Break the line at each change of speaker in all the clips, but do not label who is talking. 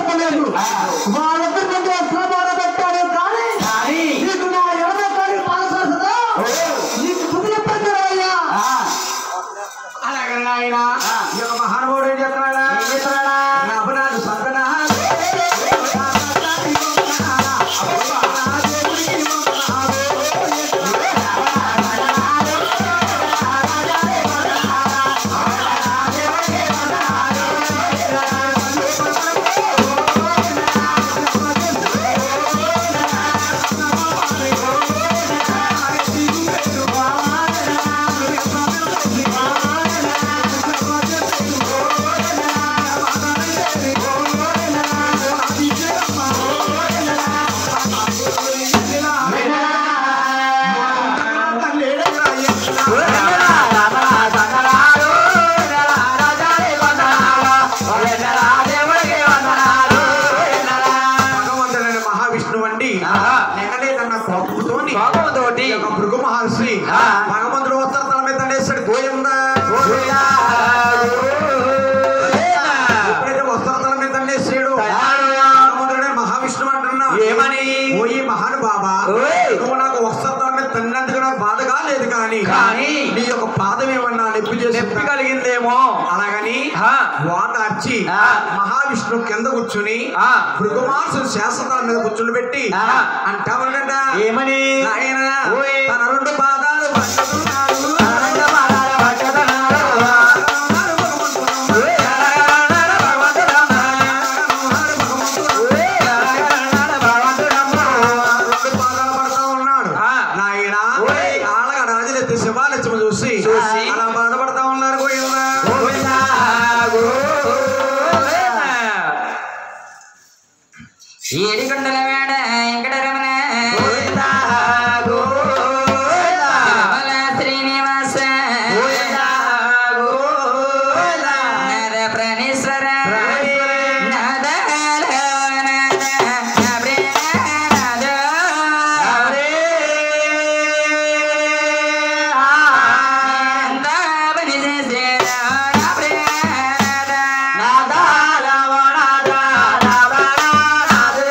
పెట్టలేదు వాళ్ళిద్దరి మధ్య ఎక్కడ పెట్టాడు కానీ
కానీ
నీకు నా ఎడమ కాడి పాదసరసతో నీకు బుద్ధి చెప్పారు అయ్యా
అలాగే నాయన
ఈ యొక్క మహానుభావుడు ఏం చేస్తున్నాడా
ఏం చేస్తున్నాడా?
నా అపరాధు సంతన భగవంతుడైన మహావిష్ణువు అండి నెగలేదన్న కోపంతోని
కోపంతోటి
ఈ యొక్క భృగు మహర్షి
ఆ.
భగవంతుడు వస్త్ర తల మీద తండేశాడు గోయిందా ఎప్పుడైతే వస్త్ర తల మీద తండేసాడు భగవంతుడైన మహావిష్ణువు అంటున్నా
ఏమని
ఓయి మహానుభావా
ఓయ్.
నువ్వు నాకు వస్త్ర తల మీద తన్నందుకు నాకు బాధగా లేదు కానీ
కానీ
నీ యొక్క పాదం ఏమన్నా నొప్పి చేసి
నొప్పి కలిగిందేమో
అలాగని
ఆ.
వాటార్చి
ఆ.
మహావిష్ణువు కింద కూర్చుని
ఆ.
భృగుమాసు శాస్త్రాల మీద కూర్చుని పెట్టి
ఆ.
అంటామనంట
ఏమని
నాయన
ఓయ్.
తన రెండు పాదాలు పట్టుకున్నాడు.
ఆనంద పాదాల భక్తనాడు.
అన్నాడు భగవంతుడు.
ఓయ్ ఆనంద భగవంతుడమ్మ.
అన్నాడు భగవంతుడు.
ఓయ్ ఆనంద భగవంతుడమ్మ.
రెండు పాదాలు పడతా ఉన్నాడు
ఆ.
నాయన
ఓయ్.
అలాగా రాజులెత్తి శివాలక్ష్మి చూసి
చూసి.
అలా బాధపడతా ఉన్నారు గోయిందా
గోవిందా, గోవిందా.
ఏడికొండల వేడ వెంకటరమణ
గోవిందా, గోవిందా.
తిరుమల శ్రీనివాస
గోవిందా, గోవిందా.
నాద ప్రాణేశ్వర
ప్రాణేశ్వర.
నాద నాద నాద
హరే. ఆ.
అంతా పని చేసేరా నాద
నాదా రమణాదా రమణాదే.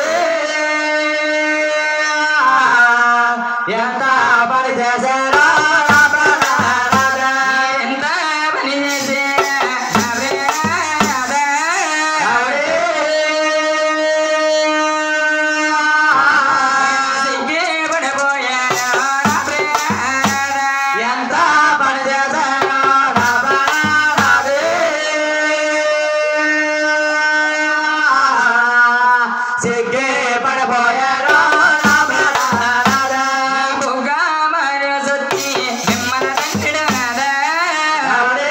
ఎంత పని చేశారో రమణాదా.
ఎంత పని చేసేరా నాద
హరే.
సిగ్గే పడిపోయారా నాద
ఎంత పని చేశారో రమణాదే. సిగ్గే పడిపోయారో రమణాదా.
బుగా మరి సొత్తి మిమ్మల తండ్రి నాద
హరే.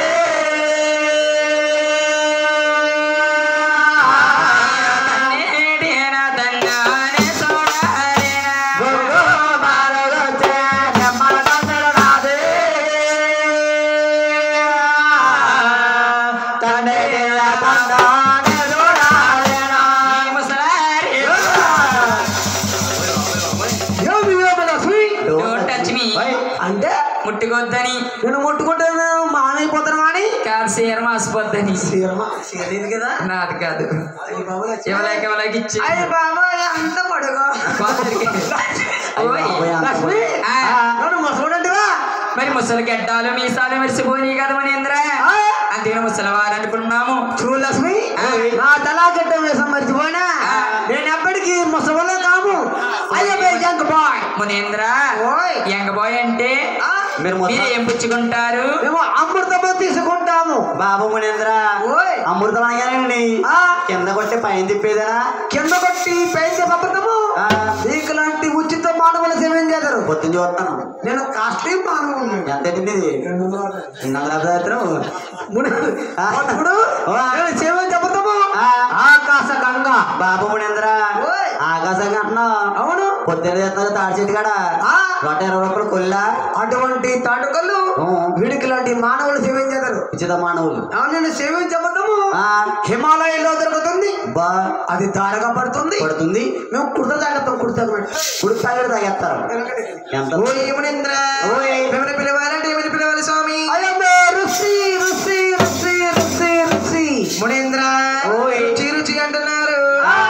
తన్నేటి నా తంగానే చూడాలినా
గురు మారగొచ్చే నెమ్మదండరాదే. తండ్రిల తండానే చూడాలేనా.
ముసలారి
ఏమి లక్ష్మి
Don't touch me.
అంటే
ముట్టుకోద్దని
నేను ముట్టుకుంటాను మానైపోతాను కానీ
కాదు సీర మాసిపోద్దని
సీరమా సీరలేదు కదా
నాది కాదు
అయ్య బాబోయ్ లక్ష్మి.
ఎవరికి ఎవరికి ఇచ్చి
అయ్య బాబాయ్ అంత పడుకో
కోతరికి. ఓయ్.
లక్ష్మి
ఆ,
నన్ను ముసలుడంటివా
మరి ముసలి గడ్డాలు మీసాలు మెరిసిపోయి కదా మనేంద్ర
ఆ.
అందుకని ముసలివారు అనుకున్నాము
చూడు లక్ష్మి
ఆ.
నా తలాగట్ట వేసం మర్చిపోయినా
ఆ.
నేను ఎప్పటికీ ముసవలో కాము అయ్యే జంక్ బాయ్
మునేంద్ర
ఓయ్.
యంగ బాయ్ అంటే
ఆ?
మీరు
మీరు ఏం పుచ్చుకుంటారు
మేము అమృతము తీసుకుంటాము
బాబు మునేంద్ర
ఓయ్
అమృతం అనగానండి
ఆ.
కింద కొట్టి పైన తిప్పేదేనా
కింద కొట్టి పైకి అమృతము
ఆ.
నీకు లాంటి ఉచిత మానవుల సేవం చేస్తారు
పొద్దున చూస్తాను
నేను కాస్ట్లీ మానవుని
ఎంత తిండిది చిన్న ఆ.
ఇప్పుడు
ఓ.
నేను సేవ చెబుతాము
ఆ.
ఆకాశ గంగ
బాబు మునేంద్ర
ఓయ్.
ఆకాశంగా అంటున్నావు
అవును
పొద్దున చేస్తున్నారు తాడి చెట్టు కాడ
ఆ.
నూట ఇరవై రూపాయలు కొల్లా
అటువంటి తాటుకలు
ఊ.
వీడికి లాంటి మానవులు సేవం చేస్తారు
ఉచిత మానవులు
అవును నేను సేవం చెబుతాము
ఆ,
హిమాలయంలో దొరుకుతుంది
బా
అది దారగా పడుతుంది
పడుతుంది
మేము కుర్త తాగుతాం కుర్త
కుడి ప్యాకెట్ తాగేస్తారు ఎంత
ఓ ఏమనింద్ర
ఓయ్.
ఏమని పిలవాలంటే ఏమని పిలవాలి స్వామి రుచి రుచి రుచి రుచి రుచి మునీంద్ర
ఓయ్.
రుచి రుచి అంటున్నారు
ఆ.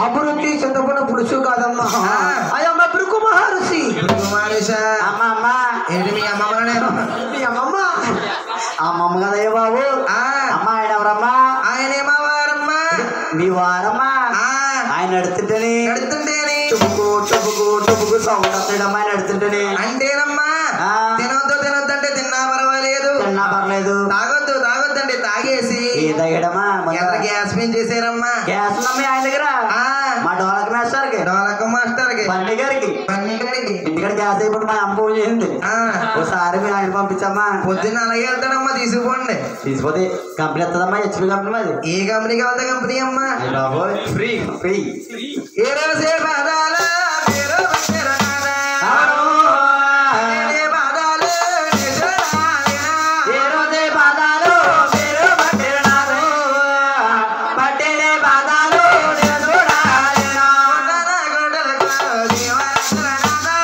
అభివృద్ధి చెందకుండా పురుషు కాదమ్మా అయ్యమ్మ బిరుకు మహర్షి
కుమారేశా
అమ్మ అమ్మ
ఏంటి మీ అమ్మమ్మ నేను
మీ అమ్మమ్మ
అమ్మమ్మ కదా ఏ బాబు
ఆ,
అమ్మ ఆయన ఎవరమ్మా
ఆయన ఏమవారమ్మా
మీ వారమ్మా
ఆ,
ఆయన నడుతుంటేనే
కడుతుంటేనే
టుబుకు టుబుకు టుబుకు సౌండ్ వస్తాడమ్మా ఆయన నడుతుంటేనే
అంటేనమ్మా
ఆ.
తినొద్దు తినొద్దంటే తిన్నా పర్వాలేదు
తిన్నా పర్లేదు
తాగొద్దు తాగొద్దంటే తాగేసి
ఏ తగ్గడమ్మా
ఎంత గ్యాస్ పెంచేసారమ్మా
గ్యాస్ ఉందమ్మా ఆయన దగ్గర
ఆ,
మా డోలక మేస్టర్కి
డోలక మాస్టర్కి
బండి గారికి
పన్నెండుకి
ఇంటికాడ గ్యాస్ అయిపోయి మా అమ్మ ఫోన్ చేసింది
ఆ,
ఒకసారి మీరు ఆయన పంపించమ్మా
పొద్దున్న అలాగే వెళ్తాడమ్మా తీసుకుపోండి
తీసిపోతే కంపెనీ వస్తుందమ్మా హెచ్పి కంపెనీ మాది
ఏ కంపెనీకి వెళ్తా కంపెనీ అమ్మా
అయ్య బాబోయ్ ఫ్రీ ఫ్రీ
ఏ రోజే బాధాలు మీరు వచ్చారనాదా? ఏ బాధాలు నిజరాలేనా?
ఏ రోజే బాధాలు మీరు పట్టినారు పట్టినే బాధాలు నేను చూడాలినా.
కొండల గొడ్డలకు జీవనరాదా?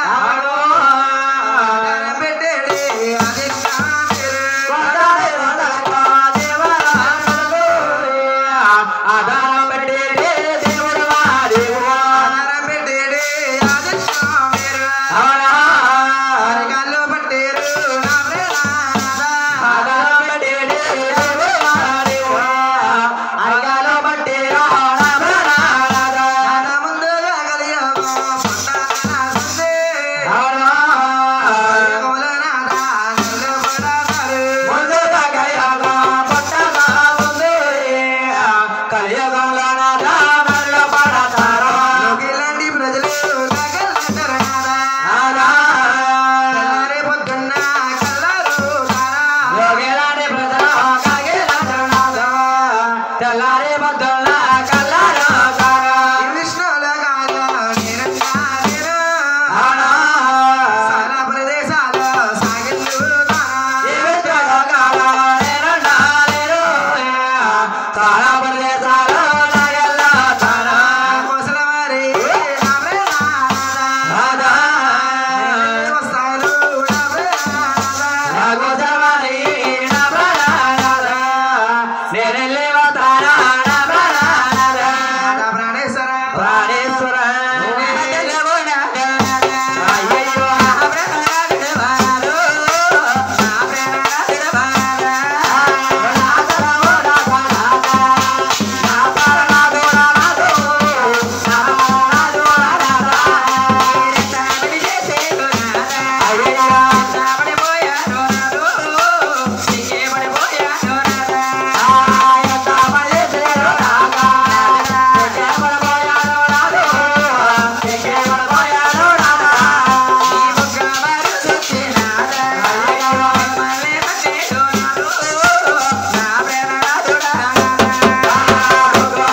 ధర పెట్టేడి అధిక మీరు.
కొడాలి వదలకో దేవరాజులకు. ఆధారం పెట్టేదే దేవుడు వాడివో.
ధర పెట్టేడి అధిక మీరు.
అవునా?
అరగాల్లో పట్టేరు నా ప్రేమానాదా.
ఆధారం పెట్టేదే దేవుడు వాడివో. అరగాలో పట్టిరా నా ప్రాణనాథా.
నా ముందుగా కలియోగం పొందాలనా సందే.
అవునా?
కోలనాదా నిలబడతారు.
ముందుగా కయ్యాగా పట్టగా ఉంది. కలియుగంలో నా దామల్లో పడతారా.
లోకిలాంటి ప్రజలు తగలెట్టరనాదా.
ఆనా.
తెల్లారి పొద్దున్న కల్లారు తారా.
యోగిలాంటి ప్రజలు కగిలడునాదా. తెల్లారి పొద్దున్న కల్లారు తారా.
ఈ విష్ణుల కాగా నిరంగా నేను.
ఆనా.
చాలా ప్రదేశాలు సాగిల్లు తారా.
ఈ విద్యులోకాల నేనున్నానేను. తారా ప్రదేశాలు నాయల్లా తారా.
ముసలివారి నా ప్రేమానాదా.
ఆనా.
వస్తాలు నా ప్రేమానాదా.
రాఘోజవారి నా ప్రాణనాథ. నేనెళ్ళి వస్తానా నా ప్రాణనాథ.
నా ప్రాణేశ్వర
ప్రాణేశ్వర. అయ్యయ్యో నా ప్రాణనాథుడు వాడు. నా ప్రాణనాథుడు వాడు. నాథనో నాథనాథ. నా ప్రాణనాథుడు నాథు. నా ప్రాణనాథుడు నాథ.
చావడి చేసేడు నాదా.
అయ్యయ్యో
చావడి పోయాడు నాదు. నీకే పడిపోయాడు నాదా. ఈ బుగ్గ మరుసొచ్చి నాదా. మమ్మల్ని పట్టేడు నాదు. నా ప్రేమనాథుడా నాదా.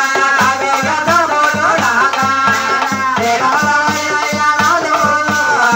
Yeah.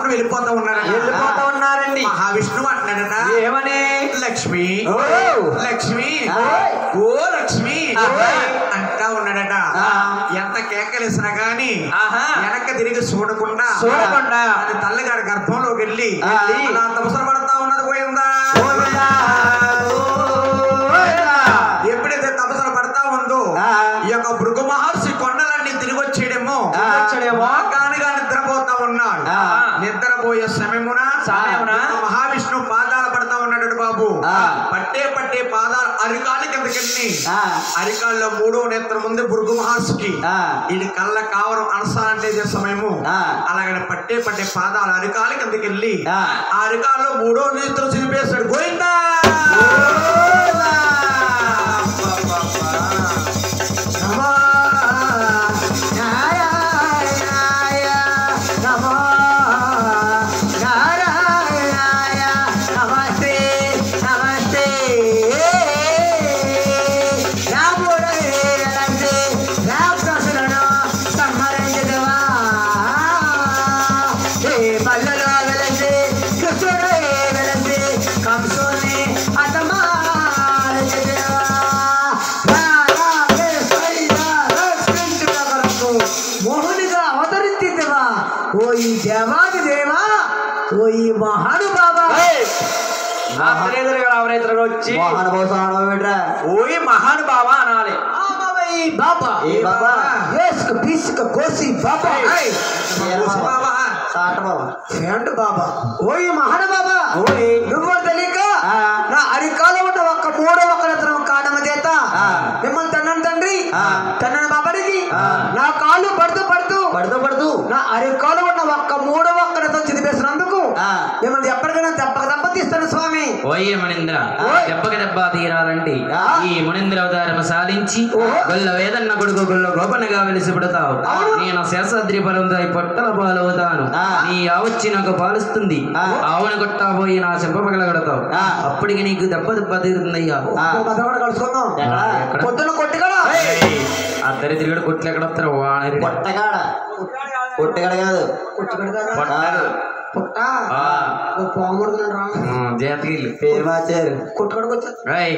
వెళ్ళిపోతా ఉన్నాడు
వెళ్ళిపోతా ఉన్నారండి
మహావిష్ణువు అంటున్నాడట
ఏమని
లక్ష్మి
ఓ
లక్ష్మి
ఓయ్.
ఓ లక్ష్మి
ఓయ్.
అంటా ఉన్నాడట
ఆ.
ఎంత కేకలేసినా గాని
ఆహా.
వెనక్కి తిరిగి చూడకుండా
చూడకుండా.
అది తల్లిగారి గర్భంలోకి వెళ్ళి
ఆ.
అలా తపసలు పడతా ఉన్నది పోయిందా
గోవిందా, గోవిందా.
ఎప్పుడైతే తపసలు పడతా ఉందో
ఆ.
ఈ యొక్క భృగు మహర్షి కొండలన్నీ తిరిగి వచ్చేయడేమో
ఆ. వచ్చాడేమో.
వాగ్గానిగా నిద్రపోతా ఉన్నాడు
ఆ.
నిద్రపోయే సమయమున
సమయమున.
ఆ మహావిష్ణు పాదాలు పడతా ఉన్నాడు బాబు
ఆ.
పట్టే పట్టే పాదాలు అరికాలి కిందకెళ్ళి
ఆ.
అరికాల్లో మూడో నేత్రం ముందు భృగు మహర్షికి
ఆ.
ఇది కళ్ళ కావరం అనసాలంటే ఇదే సమయము
ఆ.
అలాగనే పట్టే పట్టే పాదాలు అరికాలి కిందకెళ్ళి
ఆ.
ఆ అరికాల్లో మూడో నేత్రం చిరిపేశాడు గోయిందా
గోవిందా.
నమో నారాయణాయ నమో నారాయణాయ నమస్తే నమస్తే రాముడే వెలంటే రాక్షసులను సంహరించదవా ఏ పల్లెలో వెలంటే కృష్ణుడే వెలంటే కంసుని అతమారచదవా మోహునిగా అవతరించిందివా ఓ ఈ దేవాది దేవా ఓ ఈ మహానుభావా
ఏయ్! నా తల్లిదండ్రులు ఎవరైతే వచ్చి ఓయ్ మహానుభావ అనాలి
ఈ బాబా
ఏ బాబా?
ఏసుక బీసుక కోసి బాబా
ఏయ్! ఓసి బాబా
ఏంటి బాబా ఓ ఈ మహానుభావా
ఓయ్.
నువ్వు తెలియక
ఆ.
నా అరికాలు ఉన్న ఒక్క మూడో ఒక్కరితనం కాడమ చేత
ఆ.
మిమ్మల్ని తన్నను తండ్రి
ఆ.
తన్నను బాబడికి
ఆ.
నా కాళ్ళు పడుతూ పడుతూ
పడుతూ పడుతూ
నా అరికాలు ఉన్న ఒక్క మూడో ఒక్కరితో చిదిపేసినందుకు
ఆ.
మిమ్మల్ని ఎప్పటికైనా దెబ్బక దెబ్బ తీస్తాను స్వామి
ఓయే మునింద్ర
ఓయ్.
దెబ్బకి దెబ్బ తీరాలంటే
ఆ.
ఈ మునింద్ర అవతారం సాధించి గొల్ల వేదన్న కొడుకు గొల్ల గోపనగా వెలిసి పడతావు నేను శేషాద్రి పర్వత పొట్టల పాలవుతాను
ఆ.
నీ ఆవచ్చి నాకు పాలుస్తుంది
ఆ.
ఆవును కొట్టాపోయి నా చెంపపగల కొడతావు
ఆ.
అప్పటికి నీకు దెబ్బ దెబ్బ తీరుతుందయ్యా
ఆ.
ఓ కథ కూడా కలుసుకుందాం
ఎక్కడ?
ఎక్కడ?
పొద్దున్న కొట్టుకడా
ఏయ్, ఆ దరిద్రుడు కొట్లు ఎక్కడ వస్తారు వాడి
పొట్టగాడ పొట్టగాడ కాదు
పొట్టాడు
పుట్ట
ఆ.
ఓ పాముడుతున్నాడు రా
ఆ, జాతీయులు
పేరు మార్చారు
కొట్టుకడికి వచ్చా
రేయ్,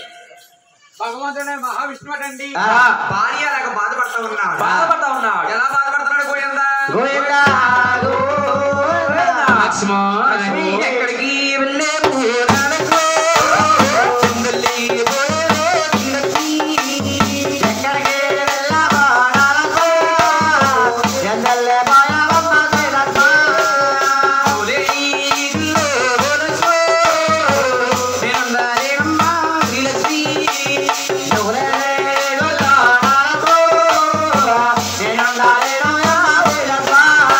భగవంతుడే మహావిష్ణువు అండి
ఆ.
భార్య లేక బాధపడతా ఉన్నాడు
బాధపడతా ఉన్నాడు
ఎలా బాధపడుతున్నాడు గోయిందా
గోవిందా, గోవిందా.
లక్ష్మీ ఎక్కడికి వెళ్ళేవు నానకో? చిందల్లి పోయేవో చిన్నకి.
ఎక్కడికి వెళ్ళావో నాన్నకో? ఎందల్లే పోయావమ్మ సీతక్కో?
ఓలే ఈగిల్లో ఓలసో. నేనుండాలేనమ్మా శ్రీలక్ష్మి.
నువ్వులే గొల్ల నాన్నకో? నేనుండాలేను యా సీతక్క.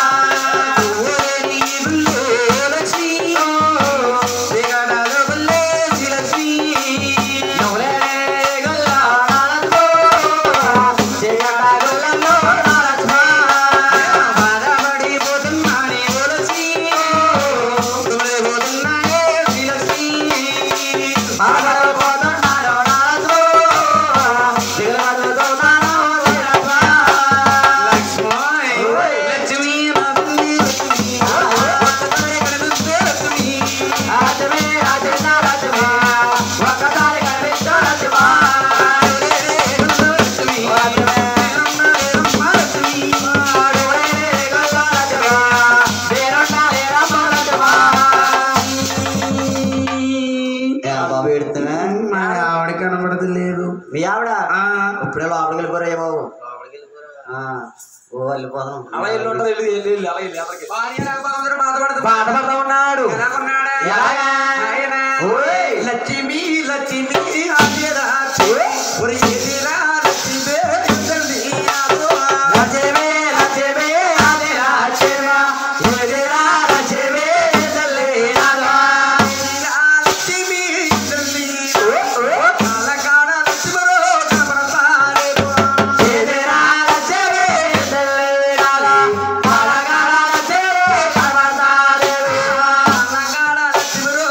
ఓలే ఈగిల్లో ఓలక్ష్మి. శ్రీగణాలు వల్లే శ్రీలక్ష్మి.
నువ్వులే గొల్ల నాన్నకో? చీకట గొల్లలో నాలక్ష్మ.
బాధపడిపోతున్నానే ఓలక్ష్మి. పోతున్నానే శ్రీలక్ష్మి.
బాధపడిపోతున్నాడు నాలక్ష్మ. దిగులుపడుతున్నాడు సీతక్క.
లక్ష్మీ లక్ష్మీ నవ్వుని లక్ష్మీ. ఒక్కసారి కనిపిస్తే లక్ష్మీ.
రాజమే రాజేంద్ర రాజమా ఒక్కసారి కనిపించు రాజమా
లక్ష్మీ.
రాజమే
అమ్మ లక్ష్మీ.
ఆడుడే గొల్ల రాజమా వేరుండాలే రమ్మ రాజమా బాబు ఎడుతున్నా
మా ఆవిడ కనబడతలేదు
మీ ఆవిడ
ఆ,
ఇప్పుడే లోపలికి వెళ్ళిపోరా బాబు ఆ, ఓ వెళ్ళిపోదాం
భార్య లేక భగవంతుడు బాధపడుతున్నాడు
బాధపడతా ఉన్నాడు
ఎలాగున్నాడా
ఎలాగా?
ఆయన
ఓయ్.
లక్ష్మి లక్ష్మి ఆదిరాజు ఒరి ఎదిరా లక్ష్మి ఎద్దలి ఆదో
రాజమే రాజమే ఆది రాజమా ఎదిరా రాజమే ఎదలే నాదా
లక్ష్మి ఎద్దలి కాలకాడ లక్ష్మరో కనపడతారేమో
ఎదిరా రాజమే ఎదలే నాదా కాలగాల రాజమే కమతాదేవా
కాలకాడ లక్ష్మరో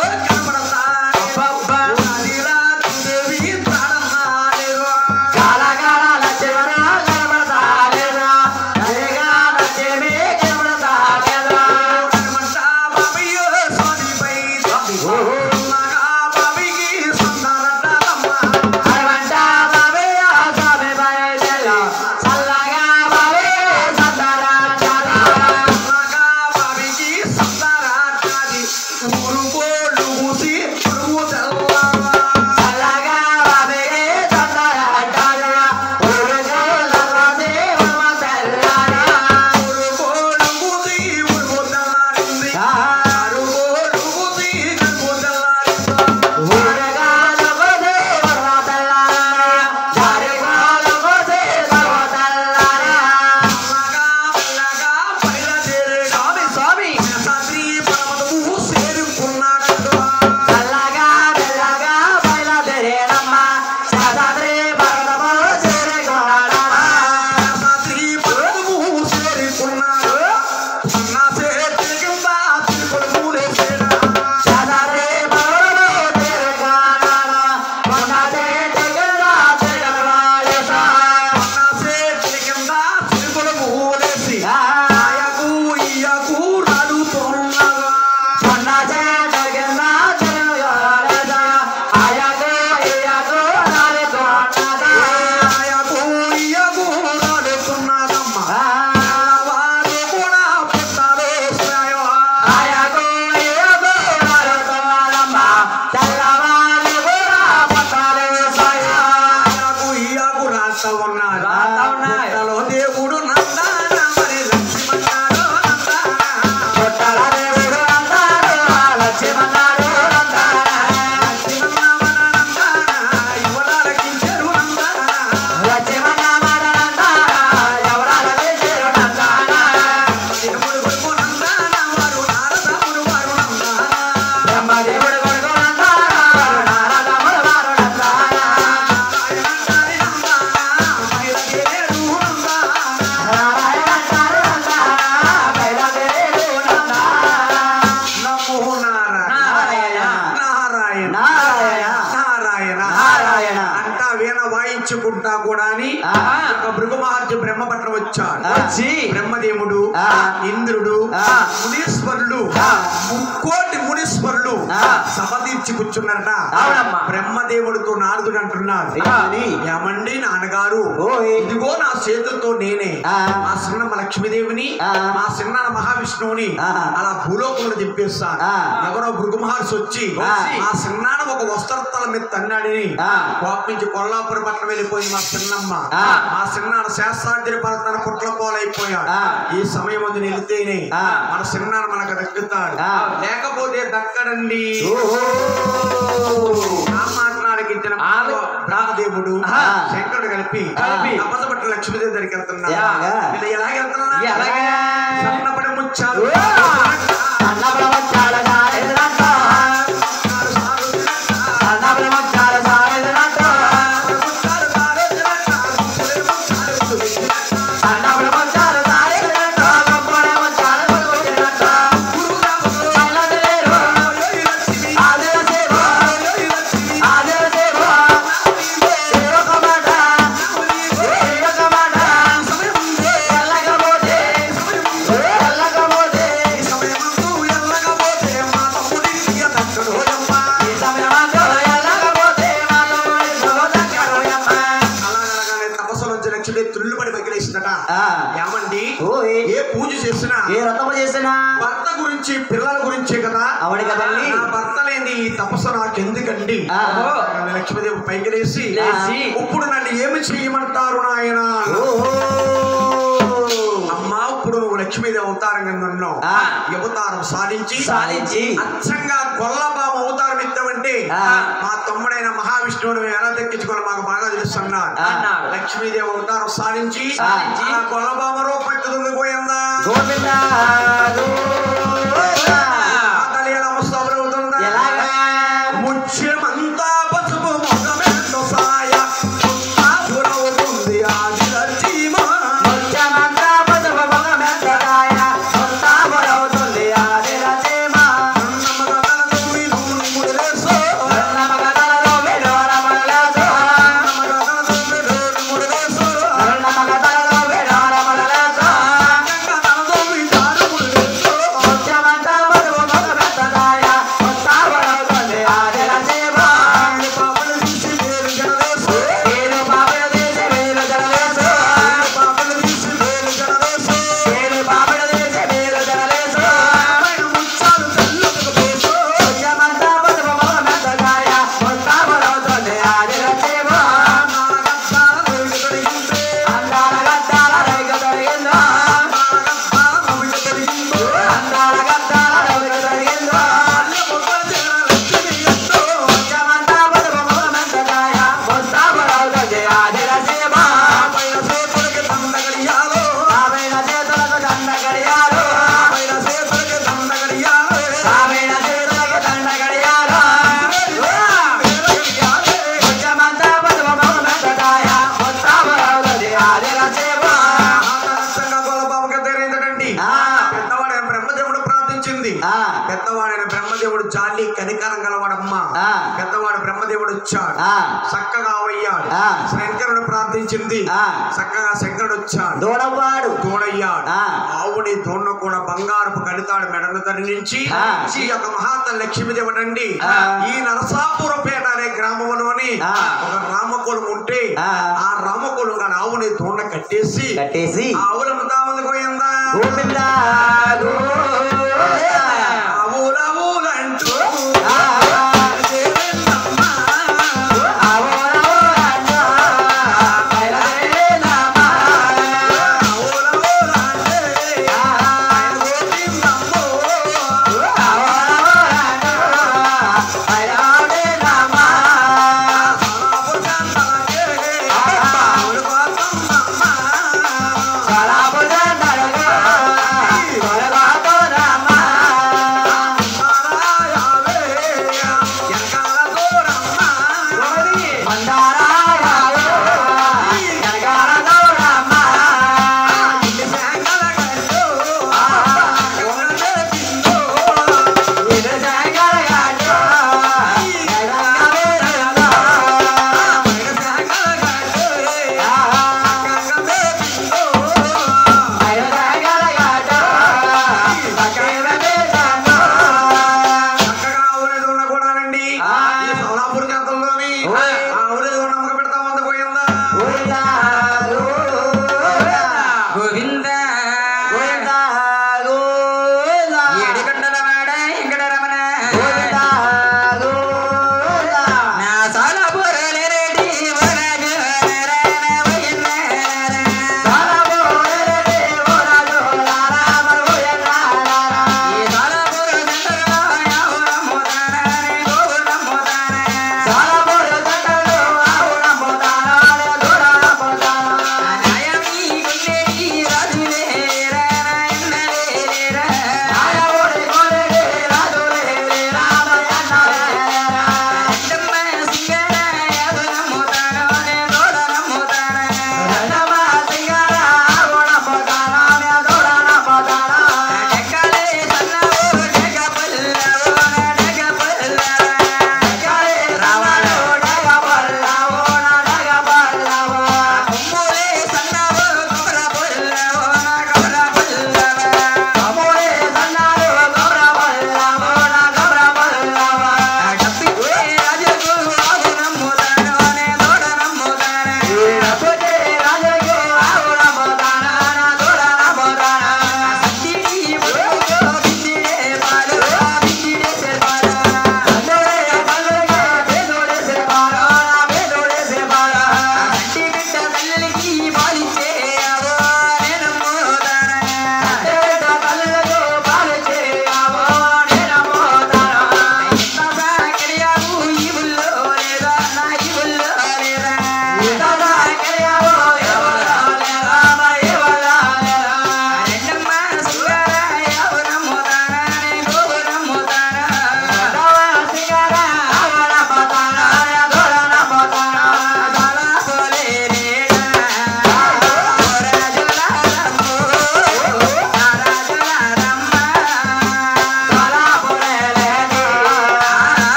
వచ్చాడు
ఆ.
వచ్చి
బ్రహ్మదేవుడు
ఆ.
ఇంద్రుడు
ఆ.
మునీశ్వరులు
ఆ.
ముక్కోటి మునీశ్వరులు
ఆ.
సభ తీర్చి కూర్చున్నారట
అవునమ్మా.
బ్రహ్మదేవుడితో నారదుడు అంటున్నాడు
ఏమని?
ఏమండి నాన్నగారు
ఓయ్.
ఇదిగో నా చేతులతో నేనే
ఆ.
మా సిన్న లక్ష్మీదేవిని
ఆ.
మా సిన్న మహావిష్ణువుని
ఆ.
అలా భూలోకంలో దింపేస్తాను
ఆ.
ఎవరో భృగు మహర్షి వచ్చి
ఆ.
మా సిన్నాన ఒక వస్త్రతల మీద తన్నాడిని
ఆ.
కోపించి కొల్లాపురం పట్టణం వెళ్ళిపోయింది మా సిన్నమ్మ
ఆ.
మా సిన్నాన శాస్త్రాద్రి పరతన పుట్ల పోలైపోయాడు
ఆ.
ఈ సమయం అది వెళితేనే
ఆ.
మన సిన్నాన మనకు దక్కుతాడు
ఆ.
లేకపోతే దక్కడండి
ఓహో.
ఆ మాట్లాడికి ఇచ్చిన
ఆమె-
బ్రహ్మదేవుడు
ఆ.
శంకరుడు కలిపి
కలిపి.
అబద్ధపట్ల లక్ష్మీదేవి దగ్గరికి వెళ్తున్నా
ఎలాగా?
వీళ్ళు ఎలాగ వెళ్తున్నా
ఎలాగా?
సన్నపడి ముచ్చారు
అన్నబ్రహ్మచార సారెదనంట. అన్నబ్రహ్మచార సారెదనంట. అన్నబ్రహ్మచార సారెదనంట. గొప్పబ్రహ్మచార గొప్పదనంట. అన్నదేరు. ఆదిరసేవ. ఆదిరసేవ. సేవకమాట. సేవకమాట. ఎల్లకపోతే. ఎల్లకపోతే. ఈ సమయమంతా ఎల్లకపోతే మాతోని శుభదక్కరోయమ్మ.
అలాగలాగానే తపస్సులో వచ్చి లక్ష్మీ తుళ్ళు పడి పగిలేసిందట
ఆ.
ఏమండి
ఓయ్.
ఏ పూజ చేసినా
ఏ వ్రతము చేసినా
భర్త గురించి పిల్లల గురించే కదా
అవును కదండి.
నా భర్త లేని ఈ తపస్సు నాకు ఎందుకండి
ఆ.
అలాగనే లక్ష్మీదేవి పైకి లేసి
లేచి,
ఇప్పుడు నన్ను ఏమి చేయమంటారు నాయన
ఓహో.
అమ్మా ఇప్పుడు నువ్వు లక్ష్మీదేవి అవతారం కింద ఉన్నావు
ఆ.
ఈ అవతారం సాధించి
సాధించి
అచ్చంగా గొల్లబామ అవతారం ఇస్తామంటే
ఆ.
మా తమ్ముడైన మహావిష్ణువుని మేము ఎలా దక్కించుకోవాలి మాకు బాగా తెలుస్తున్నారు
ఆ.
అన్నాడు.
లక్ష్మీదేవి అవతారం సాధించి
సాధించి,
ఆ గొల్లబామ రూపెట్టుతుంది పోయిందా
గోవింద గోవింద.
ఆ తల్లి ఎలా ముస్తాబులవుతుందా
ఎలాగా
ముత్యమంతా పసుపు మొగమెంతో సాయ ముత్తాబులవుతుంది ఆదిలక్ష్మ.
ముత్యమంతా పసుపు భగమెంతకాయ. ముత్తాబులవుతుంది ఆదిరసీమ.
నమ్మకగలదు వీరు ముడిలేసో.
నమ్మకతలలో విడోరమలలేసో.
నమ్మకగలదు వీరు ముడిలేసో.
నమ్మకతలలో విడోరమలలేసో.
నమ్మకగలదు వీరు ముడిలేసో.
ముత్యమంతా పసుపు భగమెంతకాయ. ముత్తాబులవుతుంది ఆదిరసీమ.
పాపలు తీసి వేరు జడలేసో.
ఏడు పాపలు తీసి వేలు జడలేసో.
పాపలు తీసి వేరు జడలేసో.
ఏడు పాపలు తీసి వేలు జడలేసో.
పైన ముత్యాలు తెల్లగా పోసో.
ముత్యమంతా పసుపు భగమెంతకాయ. ముత్తాబులవుతుంది ఆదిరసీమ.
నాగద్దాల రేగు తొడిగిందే.
అందాల గద్దాల రైక తొడిగిందో.
నాగద్దాల రేగు తొడిగిందో.
అందాల గద్దాల రైక తొడిగిందో.
అల్లె ముద్దల జడ లక్ష్మి ఎంతో.
ముత్యమంతా పసుపు భగమెంతకాయ. ముత్తాబులవుతుంది ఆదిరసీమ.
పైన చేతులకి దండగడియాలో.
ఆమెన చేతులకు దండ గడియాలు.
పైన చేతులకి దండగడియాలో.
ఆమెన చేతులకు దండ గడియాలు.
వేలగడియాలే.
ముత్యమంతా పసుపు భగమెంతకాయ. ముత్తాబులవుతుంది ఆదిరసీమ.
ఆకాశంగా గొల్లబాబుకి తెలియదండి
ఆ.
పెద్దవాడైన బ్రహ్మదేవుడు ప్రార్థించింది
ఆ.
పెద్దవాడైన బ్రహ్మదేవుడు జాలి కనికరం గలవాడమ్మ
ఆ.
పెద్దవాడు బ్రహ్మదేవుడు వచ్చాడు
ఆ.
చక్కగా అయ్యాడు
ఆ.
శంకరుడు ప్రార్థించింది
ఆ.
చక్కగా శంకరుడు వచ్చాడు
దూడవాడు
తోడయ్యాడు
ఆ.
ఆవుని దోణ కూడా బంగారపు కడితాడు మెడను ధరించి
ఆ.
ఈ యొక్క మహాత్మ లక్ష్మీదేవుడండి
ఆ.
ఈ నరసాపురపేట అనే గ్రామంలోని
ఆ.
ఒక రామకులం ఉంటే
ఆ.
ఆ రామకులం గాని ఆవుని దోణ కట్టేసి
కట్టేసి
ఆ ఆవులంతా ఉంది పోయిందా
గోవింద గోవింద.
ఆవులవులంటూ
ఆ.
దేవేంద్రమ్మ.
అవరవరన్న బయలుదేరినమ్మ.
ఆవులవులంటే
ఆ.
గోవిందమ్మో.
అవరవరన్న బయలుదేరినమ్మ.
సలాపుజంతలకే ఆవులవాతమ్మమ్మ.
సలాపు దండలుగా తొలగాతోనమ్మ.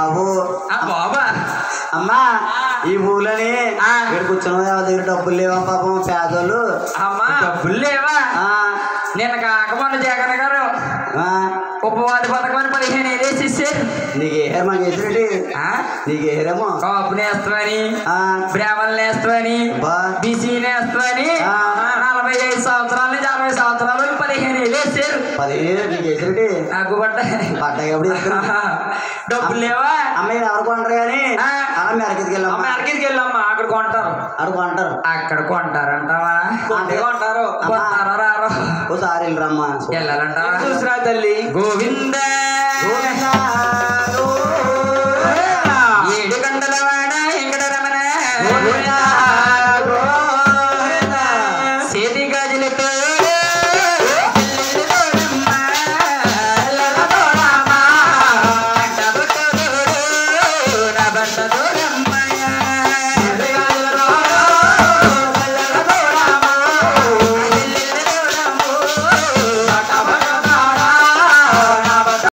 బాబు
ఆ బాబా
అమ్మా ఈ ఊళ్ళని
ఆ.
ఇక్కడ కూర్చున్న వాళ్ళ దగ్గర డబ్బులు లేవా పాపం పేదోళ్ళు
అమ్మా డబ్బులు లేవా
ఆ,
నిన్న కాకమన్న జగన్ గారు
ఆ,
ఉపవాది పథకం అని పదిహేను వేసి ఇచ్చారు
నీకు ఏ మాకు ఎదురేటి
ఆ?
నీకు ఏరేమో
కాపు నేస్తామని
ఆ,
బ్రాహ్మణులు నేస్తామని
బా
బీసీ నేస్తామని
ఆ.
నలభై ఐదు సంవత్సరాల నుంచి అరవై సంవత్సరాల వరకు పదిహేను వేలు వేసారు
పదిహేను నీకు ఎదురేటి
నాకు పడ్డాయి
పడ్డాయి ఎప్పుడు ఇస్తున్నా
డబ్బులు లేవా
అమ్మాయి ఎవరు కొంటారు కానీ
ఆ.
అలా మెరకెత్తికి
అమ్మ
వెళ్ళమ్మా
అరకికి వెళ్ళమ్మా అక్కడ కొంటారు
అక్కడ కొంటారు
అక్కడ కొంటారంటావా
అంటే
కొంటారు
అమ్మా.
కొంటారా రారు
ఓసారి వెళ్ళరమ్మా
వెళ్ళాలంటావా చూసిరా తల్లి గోవింద
గోవిందా